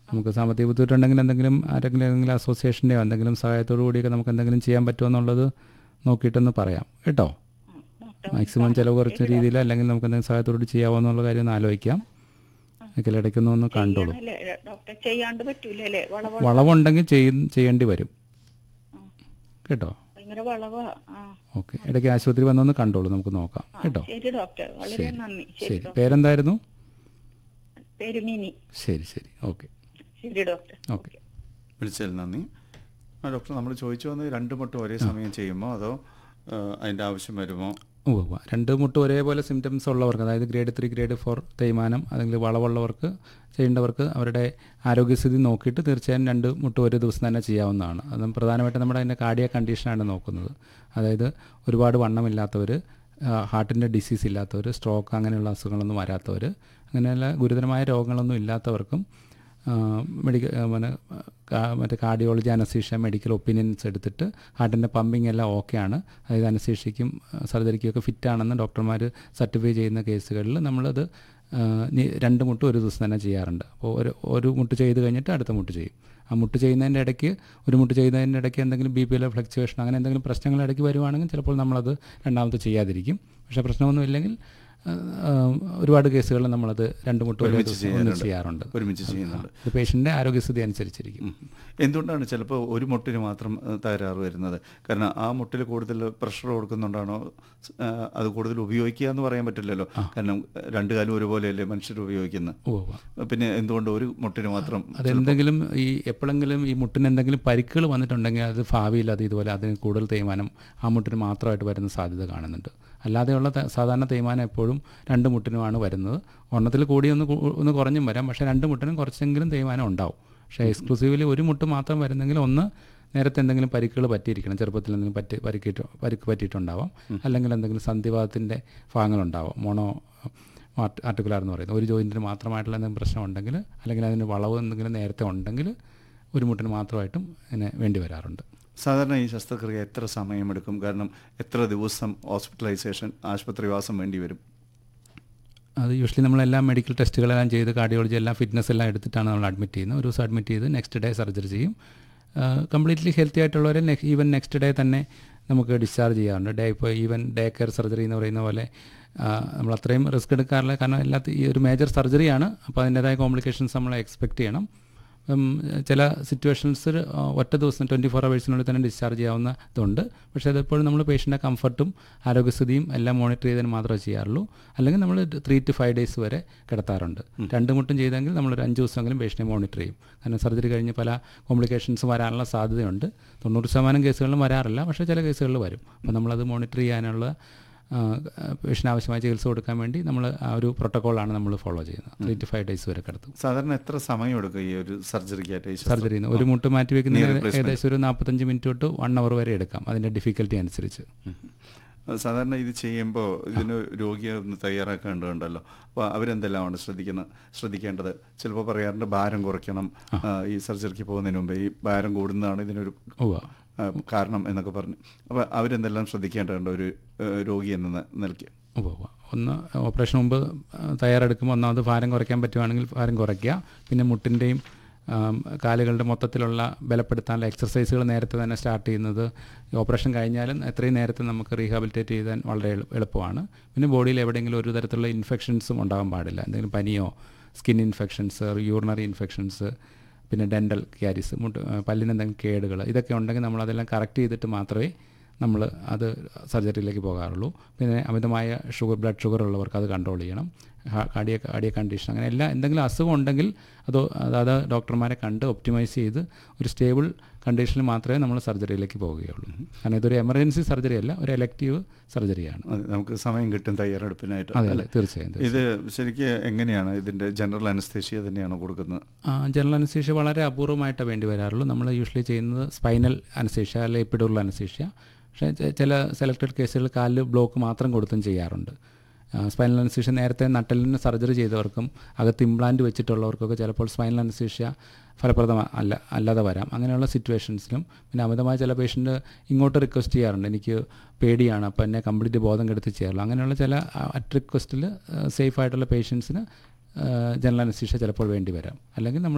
നമുക്ക് സാമ്പത്തിക ബുദ്ധിമുട്ടുണ്ടെങ്കിൽ എന്തെങ്കിലും ആരെങ്കിലും ഏതെങ്കിലും അസോസിയേഷൻ്റെയോ എന്തെങ്കിലും സഹായത്തോടു കൂടിയൊക്കെ നമുക്ക് എന്തെങ്കിലും ചെയ്യാൻ പറ്റുമോ എന്നുള്ളത് നോക്കിയിട്ടൊന്ന് പറയാം കേട്ടോ ഡോക്ടർ മാക്സിമം ചിലവ് കുറച്ച രീതിയിൽ അല്ലെങ്കിൽ നമുക്ക് എന്തെങ്കിലും സഹായത്തോട് ചെയ്യാവോ എന്നുള്ള കാര്യം ഒന്ന് ആലോചിക്കാം എങ്കിൽ ഇടയ്ക്കൊന്ന് ഒന്ന് കണ്ടോളൂ ചെയ്യണല്ലേ ഡോക്ടർ ചെയ്യാണ്ട് പറ്റൂല അല്ലേ വളവ് വളവുണ്ടെങ്കിൽ ചെയ്യ- ചെയ്യേണ്ടി വരും കേട്ടോ ഭയങ്കര വളവാ ആ ഓക്കെ ഇടയ്ക്ക് ആശുപത്രി വന്നൊന്ന് കണ്ടോളൂ നമുക്ക് നോക്കാം ആ, കേട്ടോ ശരി ഡോക്ടർ വളരെ നന്ദി ശരി ശരി ഡോക്ടർ പേരെന്തായിരുന്നു പേര് മിനി ശരി ശരി ഓക്കെ ശരി ഡോക്ടർ ഓക്കെ വിളിച്ചതിൽ നന്ദി ആ ഡോക്ടർ നമ്മൾ ചോദിച്ചു വന്നത് രണ്ട് മുട്ടും ഒരേ സമയം ചെയ്യുമോ അതോ ആ, അതിൻ്റെ ആവശ്യം വരുമോ ഉവ്വ് ഉവ്വ്. രണ്ട് മുട്ട് ഒരേപോലെ സിംറ്റംസ് ഉള്ളവർക്ക് അതായത് ഗ്രേഡ് ത്രീ ഗ്രേഡ് ഫോർ തേയ്മാനം അല്ലെങ്കിൽ വളവുള്ളവർക്ക് ചെയ്യേണ്ടവർക്ക് അവരുടെ ആരോഗ്യസ്ഥിതി നോക്കിയിട്ട് തീർച്ചയായും രണ്ട് മുട്ട് ഒരു ദിവസം തന്നെ ചെയ്യാവുന്നതാണ് അത് പ്രധാനമായിട്ടും നമ്മുടെ അതിൻ്റെ കാർഡിയ കണ്ടീഷനാണ് നോക്കുന്നത് അതായത് ഒരുപാട് വണ്ണമില്ലാത്തവർ ഹാർട്ടിൻ്റെ ഡിസീസ് ഇല്ലാത്തവർ സ്ട്രോക്ക് അങ്ങനെയുള്ള അസുഖങ്ങളൊന്നും വരാത്തവർ അങ്ങനെയുള്ള ഗുരുതരമായ രോഗങ്ങളൊന്നും ഇല്ലാത്തവർക്കും മെഡിക്കൽ പിന്നെ കാ- മറ്റേ കാർഡിയോളജി അനസീഷ്യ മെഡിക്കൽ ഒപ്പീനിയൻസ് എടുത്തിട്ട് ഹാർട്ടിൻ്റെ പമ്പിങ് എല്ലാം ഓക്കെയാണ് അതായത് അനസീഷ്യയ്ക്കും സർജറിക്കും ഒക്കെ ഫിറ്റാണെന്ന് ഡോക്ടർമാർ സർട്ടിഫൈ ചെയ്യുന്ന കേസുകളിൽ നമ്മളത് ആ, നി- രണ്ട് മുട്ട് ഒരു ദിവസം തന്നെ ചെയ്യാറുണ്ട് അപ്പോൾ ഒരു ഒരു മുട്ട് ചെയ്ത് കഴിഞ്ഞിട്ട് അടുത്ത മുട്ട് ചെയ്യും ആ മുട്ട് ചെയ്യുന്നതിൻ്റെ ഇടയ്ക്ക് ഒരു മുട്ട് ചെയ്യുന്നതിൻ്റെ ഇടയ്ക്ക് എന്തെങ്കിലും ബി പി എല്ലോ ഫ്ലക്ച്വേഷൻ അങ്ങനെ എന്തെങ്കിലും പ്രശ്നങ്ങൾ ഇടയ്ക്ക് വരുവാണെങ്കിൽ ചിലപ്പോൾ നമ്മളത് രണ്ടാമത്തെ ചെയ്യാതിരിക്കും പക്ഷേ പ്രശ്നമൊന്നും ഇല്ലെങ്കിൽ ആ, ആ, ഒരുപാട് കേസുകളിൽ നമ്മളത് രണ്ട് മുട്ട് ഒരു ഒരുമിച്ച് ദിവസം ഒന്ന് ചെയ്യാറുണ്ട്. ചെയ്യാറുണ്ട് ഒരുമിച്ച് ചെയ്യുന്നുണ്ട് ഇത് പേഷ്യൻ്റെ ആരോഗ്യസ്ഥിതി അനുസരിച്ചിരിക്കും ഉം. എന്തുകൊണ്ടാണ് ചിലപ്പോൾ ഒരു മുട്ടിന് മാത്രം ആ, തകരാറ് വരുന്നത് കാരണം ആ മുട്ടിൽ കൂടുതൽ പ്രഷർ കൊടുക്കുന്നുണ്ടാണോ ആ, അത് കൂടുതൽ ഉപയോഗിക്കുക എന്ന് പറയാൻ പറ്റില്ലല്ലോ കാരണം രണ്ട് കാലം ഒരുപോലെയല്ലേ മനുഷ്യർ ഉപയോഗിക്കുന്നത് ഓ ഉവ്വ്. പിന്നെ എന്തുകൊണ്ട് ഒരു മുട്ടിന് മാത്രം അതെന്തെങ്കിലും ഈ എപ്പോഴെങ്കിലും ഈ മുട്ടിന് എന്തെങ്കിലും പരിക്കുകൾ വന്നിട്ടുണ്ടെങ്കിൽ അത് ഭാവിയിൽ അത് ഇതുപോലെ അതിന് കൂടുതൽ തേയ്മാനം ആ മുട്ടിന് മാത്രമായിട്ട് വരുന്ന സാധ്യത കാണുന്നുണ്ട് അല്ലാതെയുള്ള ത- സാധാരണ തേയ്മാനം എപ്പോഴും രണ്ട് മുട്ടിനുമാണ് വരുന്നത് ഒരെണ്ണത്തിൽ കൂടി ഒന്ന് കൂ- ഒന്ന് കുറഞ്ഞും വരാം പക്ഷേ രണ്ട് മുട്ടിനും കുറച്ചെങ്കിലും തേയ്മാനം ഉണ്ടാവും പക്ഷേ എക്സ്ക്ലൂസീവ്ലി ഒരു മുട്ട് മാത്രം വരുന്നെങ്കിൽ ഒന്ന് നേരത്തെ എന്തെങ്കിലും പരിക്കുകൾ പറ്റിയിരിക്കണം ചെറുപ്പത്തിൽ എന്തെങ്കിലും പറ്റി പരിക്കിട്ട് പരിക്ക് പറ്റിയിട്ടുണ്ടാവാം അല്ലെങ്കിൽ എന്തെങ്കിലും സന്ധിവാദത്തിൻ്റെ ഭാഗങ്ങളുണ്ടാവാം മോണോ ആർട്ട് ആർട്ടിക്കുലാർ എന്ന് പറയുന്നത് ഒരു ജോയിൻറ്റിന് മാത്രമായിട്ടുള്ള എന്തെങ്കിലും പ്രശ്നം ഉണ്ടെങ്കിൽ അല്ലെങ്കിൽ അതിന് വളവ് എന്തെങ്കിലും നേരത്തെ ഉണ്ടെങ്കിൽ ഒരു മുട്ടിന് മാത്രമായിട്ടും ഇതിന് വേണ്ടി വരാറുണ്ട് സാധാരണ ഈ ശസ്ത്രക്രിയ എത്ര സമയമെടുക്കും കാരണം എത്ര ദിവസം ഹോസ്പിറ്റലൈസേഷൻ ആശുപത്രിവാസം വേണ്ടി വരും അത് യൂഷ്വലി നമ്മളെല്ലാം മെഡിക്കൽ ടെസ്റ്റുകളെല്ലാം ചെയ്ത് കാർഡിയോളജി എല്ലാം ഫിറ്റ്നസ് എല്ലാം എടുത്തിട്ടാണ് നമ്മൾ അഡ്മിറ്റ് ചെയ്യുന്നത് ഒരു ദിവസം അഡ്മിറ്റ് ചെയ്ത് നെക്സ്റ്റ് ഡേ സർജറി ചെയ്യും കംപ്ലീറ്റ്ലി ഹെൽത്തി ആയിട്ടുള്ളവരെ ഈവൻ നെക്സ്റ്റ് ഡേ തന്നെ നമുക്ക് ഡിസ്ചാർജ് ചെയ്യാറുണ്ട് ഡേ ഇപ്പോൾ ഈവൻ ഡേ കെയർ സർജറി എന്ന് പറയുന്ന പോലെ ആ, നമ്മൾ അത്രയും റിസ്ക് എടുക്കാറില്ല കാരണം എല്ലാ ഈ ഒരു മേജർ സർജറിയാണ് അപ്പോൾ അതിൻ്റേതായ കോംപ്ലിക്കേഷൻസ് നമ്മൾ എക്സ്പെക്റ്റ് ചെയ്യണം ഉം, ചില സിറ്റുവേഷൻസ് ഒറ്റ ദിവസം ട്വൻറ്റി ഫോർ അവേഴ്സിനുള്ളിൽ തന്നെ ഡിസ്ചാർജ് ചെയ്യാവുന്ന ഇതുണ്ട് പക്ഷേ അതെപ്പോഴും നമ്മൾ പേഷ്യൻ്റെ കംഫർട്ടും ആരോഗ്യസ്ഥിതിയും എല്ലാം മോണിറ്റർ ചെയ്തതിന് മാത്രമേ ചെയ്യാറുള്ളൂ അല്ലെങ്കിൽ നമ്മൾ ത്രീ ടു ഫൈവ് ഡേയ്സ് വരെ കിടത്താറുണ്ട് രണ്ട് മുട്ടും ചെയ്തെങ്കിൽ നമ്മളൊരു അഞ്ച് ദിവസമെങ്കിലും പേഷ്യനെ മോണിറ്റർ ചെയ്യും കാരണം സർജറി കഴിഞ്ഞ് പല കോംപ്ലിക്കേഷൻസ് വരാനുള്ള സാധ്യതയുണ്ട് തൊണ്ണൂറ് ശതമാനം കേസുകളിലും വരാറില്ല പക്ഷേ ചില കേസുകളിൽ വരും അപ്പോൾ നമ്മളത് മോണിറ്റർ ചെയ്യാനുള്ള പേഷ്യന് ആവശ്യമായ ചികിത്സ കൊടുക്കാൻ വേണ്ടി നമ്മൾ ആ ഒരു പ്രോട്ടോക്കോളാണ് നമ്മൾ ഫോളോ ചെയ്യുന്നത് ത്രീ ടു ഫൈവ് ഡേയ്സ് വരെ കിടത്തും സാധാരണ എത്ര സമയം എടുക്കും ഈ ഒരു സർജറിക്കായിട്ട് ഈ ശസ്ത്ര- സർജറി ഒരു മുട്ട് മാറ്റി Knee വെക്കുന്നതിന് replacement. ഏകദേശം ഒരു നാൽപ്പത്തഞ്ച് മിനിറ്റ് തൊട്ട് വൺ അവർ വരെ എടുക്കാം അതിൻ്റെ ഡിഫിക്കൽറ്റി അനുസരിച്ച് ഉം. സാധാരണ ഇത് ചെയ്യുമ്പോൾ ഇതിന് രോഗിയെ ഒന്ന് തയ്യാറാക്കേണ്ടതുണ്ടല്ലോ അപ്പോൾ അവരെന്തെല്ലാമാണ് ശ്രദ്ധിക്കുന്നത് ശ്രദ്ധിക്കേണ്ടത് ചിലപ്പോൾ പറയാറുണ്ട് ഭാരം കുറയ്ക്കണം ആ, ഈ സർജറിക്ക് പോകുന്നതിന് മുമ്പ് ഈ ഭാരം കൂടുന്നതാണ് ഇതിനൊരു ഉവ്വ ആ, കാരണം എന്നൊക്കെ പറഞ്ഞു അപ്പോൾ അവരെന്തെല്ലാം ശ്രദ്ധിക്കേണ്ടതുണ്ട് ഒരു ആ, രോഗി എന്ന ന- നിലയ്ക്ക് ഉവ്വ് ഉവ്വ്. ഒന്ന് ഓപ്പറേഷൻ മുമ്പ് ആ, തയ്യാറെടുക്കുമ്പോൾ ഒന്നാമത് ഭാരം കുറയ്ക്കാൻ പറ്റുവാണെങ്കിൽ ഭാരം കുറയ്ക്കുക പിന്നെ മുട്ടിൻ്റെയും ആം, കാലുകളുടെ മൊത്തത്തിലുള്ള ബലപ്പെടുത്താനുള്ള എക്സർസൈസുകൾ നേരത്തെ തന്നെ സ്റ്റാർട്ട് ചെയ്യുന്നത് ഈ ഓപ്പറേഷൻ കഴിഞ്ഞാലും എത്രയും നേരത്തെ നമുക്ക് റീഹാബിലിറ്റേറ്റ് ചെയ്താൽ വളരെ എളു- എളുപ്പമാണ് പിന്നെ ബോഡിയിൽ എവിടെയെങ്കിലും ഒരു തരത്തിലുള്ള ഇൻഫെക്ഷൻസും ഉണ്ടാകാൻ പാടില്ല എന്തെങ്കിലും പനിയോ സ്കിൻ ഇൻഫെക്ഷൻസ് യൂറിനറി ഇൻഫെക്ഷൻസ് പിന്നെ ഡെൻ്റൽ ക്യാരീസ് മുട്ട് ആ, പല്ലിന് എന്തെങ്കിലും കേടുകൾ ഇതൊക്കെ ഉണ്ടെങ്കിൽ നമ്മൾ അതെല്ലാം കറക്റ്റ് ചെയ്തിട്ട് മാത്രമേ നമ്മൾ അത് സർജറിയിലേക്ക് പോകാറുള്ളൂ പിന്നെ അമിതമായ ഷുഗർ ബ്ലഡ് ഷുഗർ ഉള്ളവർക്ക് അത് കൺട്രോൾ ചെയ്യണം കാർഡിയ കാർഡിയ കണ്ടീഷൻ അങ്ങനെ എല്ലാ എന്തെങ്കിലും അസുഖം ഉണ്ടെങ്കിൽ അതോ അതായത് ഡോക്ടർമാരെ കണ്ട് ഒപ്റ്റിമൈസ് ചെയ്ത് ഒരു സ്റ്റേബിൾ കണ്ടീഷനിൽ മാത്രമേ നമ്മൾ സർജറിയിലേക്ക് പോവുകയുള്ളൂ കാരണം ഇതൊരു എമർജൻസി സർജറി അല്ല ഒരു എലക്റ്റീവ് സർജറിയാണ് അത് നമുക്ക് സമയം കിട്ടും തയ്യാറെടുപ്പിനായിട്ട് അതെ അതെ തീർച്ചയായും തീർച്ചയായും. ഇത് ശരിക്ക് എങ്ങനെയാണ് ഇതിന്റെ ജനറൽ അനസ്തേഷ്യ തന്നെയാണോ കൊടുക്കുന്നത് ആ, ജനറൽ അനസ്തീഷ്യ വളരെ അപൂർവമായിട്ടേ വേണ്ടി വരാറുള്ളൂ നമ്മൾ യൂഷ്വലി ചെയ്യുന്നത് സ്പൈനൽ അനസ്തീഷ്യ അല്ലെങ്കിൽ എപ്പിഡുറൽ അനസ്തീഷ്യ പക്ഷേ ചെ- ചില സെലക്ടഡ് കേസുകൾ കാലിൽ ബ്ലോക്ക് മാത്രം കൊടുത്തും ചെയ്യാറുണ്ട് സ്പൈനൽ അനസ്തീഷ്യ നേരത്തെ നട്ടലിന് സർജറി ചെയ്തവർക്കും അകത്ത് ഇംപ്ലാന്റ് വെച്ചിട്ടുള്ളവർക്കൊക്കെ ചിലപ്പോൾ സ്പൈനൽ അനസ്തീഷ്യ ഫലപ്രദം അല്ല അല്ലാതെ വരാം അങ്ങനെയുള്ള സിറ്റുവേഷൻസിലും പിന്നെ അമിതമായ ചില പേഷ്യൻ്റ് ഇങ്ങോട്ട് റിക്വസ്റ്റ് ചെയ്യാറുണ്ട് എനിക്ക് പേടിയാണ് അപ്പോൾ എന്നെ കംപ്ലീറ്റ് ബോധം കെടുത്തി ചെയ്യാറുള്ളൂ അങ്ങനെയുള്ള ചില അറ്റ് റിക്വസ്റ്റിൽ സേഫ് ആയിട്ടുള്ള പേഷ്യൻസിന് ജനറൽ അനസ്തീഷ്യ ചിലപ്പോൾ വേണ്ടി വരാം അല്ലെങ്കിൽ നമ്മൾ